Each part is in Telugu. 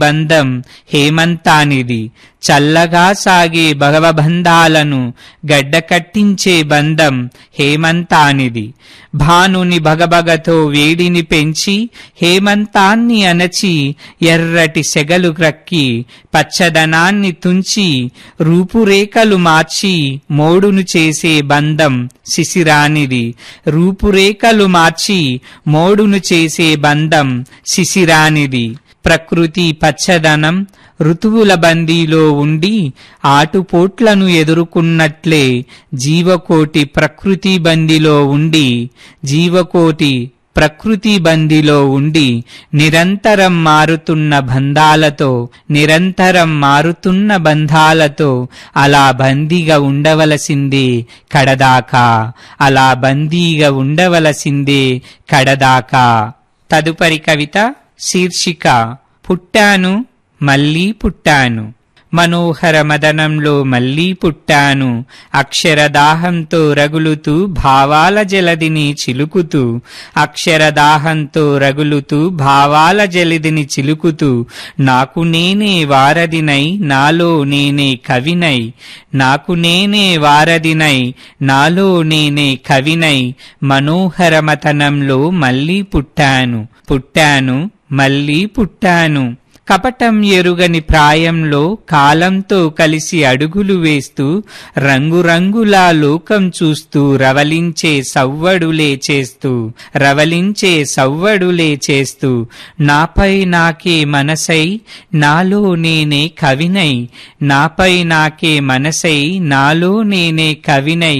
బంధం హేమంతానిది చల్లగా సాగే భగవబంధాలను గడ్డకట్టించే బంధం హేమంతానిది భానుని భగభగతో వేడిని పెంచి హేమంతాన్ని అణచి ఎర్రటి సెగలు క్రక్కి పచ్చదనాన్ని తుంచి రూపురేఖలు మార్చి మోడును చేసే బంధం శిశిరానిది రూపురేఖలు మార్చి మోడును చేసే బంధం శిశిరానిది ప్రకృతి పచ్చదనం ఋతువుల బందీలో ఉండి ఆటుపోట్లను ఎదుర్కొన్నట్లే జీవకోటి ప్రకృతి బందీలో ఉండి జీవకోటి ప్రకృతి బందీలో ఉండి నిరంతరం మారుతున్న బంధాలతో నిరంతరం మారుతున్న బంధాలతో అలా బందీగా ఉండవలసిందే కడదాకా అలా బందీగా ఉండవలసిందే కడదాకా తదుపరి కవిత శీర్షిక పుట్టాను మళ్ళీ పుట్టాను మనోహర మదనంలో మళ్ళీ పుట్టాను అక్షరదాహంతో రగులుతూ భావాల జలదిని చిలుకుతూ అక్షరదాహంతో రగులుతూ భావాల జలదిని చిలుకుతూ నాకు నేనే వారధినై నాలో నేనే కవినై నాకు నేనే వారధినై నాలో నేనే కవినై మనోహరమతనంలో మళ్ళీ పుట్టాను పుట్టాను మళ్ళీ పుట్టాను కపటం ఎరుగని ప్రాయంలో కాలంతో కలిసి అడుగులు వేస్తూ రంగురంగులా లోకం చూస్తూ రవలించే సవ్వడులే చేస్తూ రవలించే సవ్వడులే చేస్తూ నాపై నాకే మనసై నాలో నేనే కవినై నాపై నాకే మనసై నాలో నేనే కవినై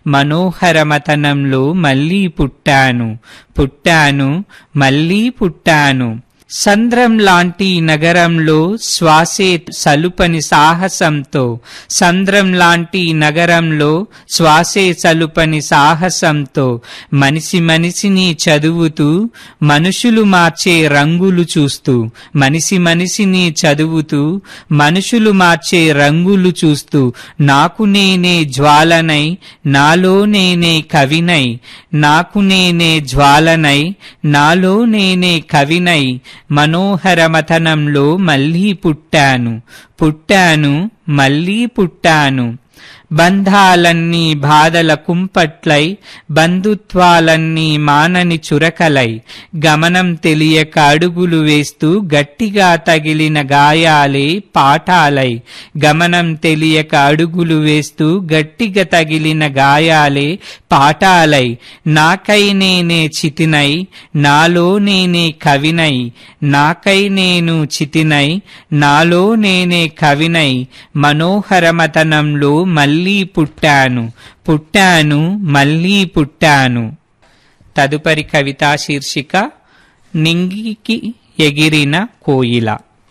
మనోహరమతనంలో మళ్ళీ పుట్టాను పుట్టాను మళ్ళీ పుట్టాను సంద్రం లాంటి నగరంలో శ్వాసే సలుపని సాహసంతో సంద్రం లాంటి నగరంలో శ్వాసే సలుపని సాహసంతో మనిషి మనిషిని చదువుతూ మనుషులు మార్చే రంగులు చూస్తూ మనిషి మనిషిని చదువుతూ మనుషులు మార్చే రంగులు చూస్తూ నాకు నేనే జ్వాలనై నాలో నేనే కవినై నాకు నేనే జ్వాలనై నాలో నేనే కవినై మనోహరమథనంలో మళ్ళీ పుట్టాను పుట్టాను మళ్ళీ పుట్టాను బంధాలన్నీ బాధల కుంపట్లై బంధుత్వాలన్నీ మానని చురకలై గమనం తెలియక అడుగులు వేస్తూ గట్టిగా తగిలిన గాయాలే పాఠాలై గమనం తెలియక అడుగులు వేస్తూ గట్టిగా తగిలిన గాయాలే పాఠాలై నాకై నేనే చితినై నాలో నేనే కవినై నాకై నేను చితినై నాలో నేనే కవినై మనోహరమతనంలో మళ్ళీ పుట్టాను పుట్టాను మళ్ళీ పుట్టాను తదుపరి కవితా శీర్షిక నింగికి ఎగిరిన కోయిల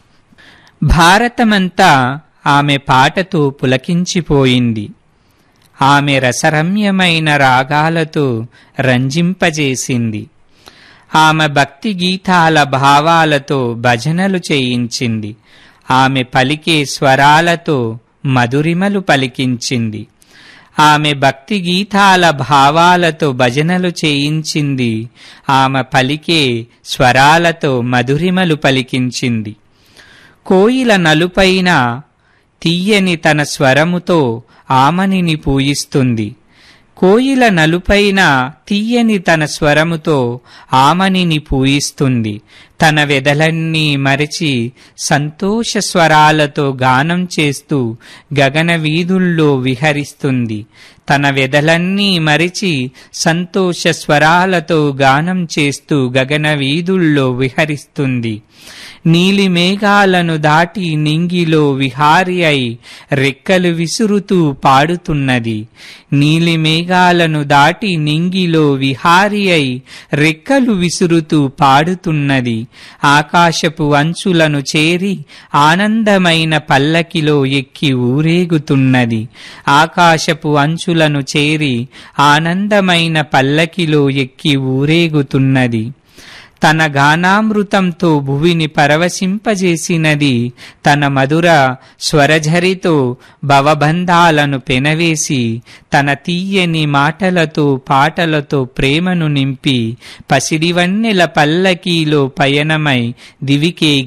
భారతమంతా ఆమె పాటతో పులకించిపోయింది ఆమె రసరమ్యమైన రాగాలతో రంజింపజేసింది ఆమె భక్తి గీతాల భావాలతో భజనలు చేయించింది ఆమె పలికే స్వరాలతో మధురిమలు పలికించింది ఆమె భక్తి గీతాల భావాలతో భజనలు చేయించింది ఆమె పలికే స్వరాలతో మధురిమలు పలికించింది కోయిల నలుపైన తీయని తన స్వరముతో ఆమనిని పూయిస్తుంది కోయిల నలుపైన తీయని తన స్వరముతో ఆమనిని పూయిస్తుంది తన వెదలన్నీ మరచి సంతోష స్వరాలతో గానం చేస్తూ గగన వీధుల్లో విహరిస్తుంది తన వెదలన్నీ మరిచి సంతోష స్వరాలతో గానం చేస్తూ గగన వీధుల్లో విహరిస్తుంది నీలి మేఘాలను దాటి నింగిలో విహారి అయి రెక్కలు విసురుతూ పాడుతున్నది నీలి మేఘాలను దాటి నింగిలో విహారి అయి రెక్కలు విసురుతూ పాడుతున్నది ఆకాశపు అంచులను చేరి ఆనందమైన పల్లకిలో ఎక్కి ఊరేగుతున్నది ఆకాశపు అంచులను చేరి ఆనందమైన పల్లకిలో ఎక్కి ఊరేగుతున్నది తన గానామృతంతో భువిని పరవశింపజేసినది తన మధుర స్వరఝరితో భవబంధాలను పెనవేసి తన తీయని మాటలతో పాటలతో ప్రేమను నింపి పసిడివన్నెల పల్లకీలో పయనమై దివికే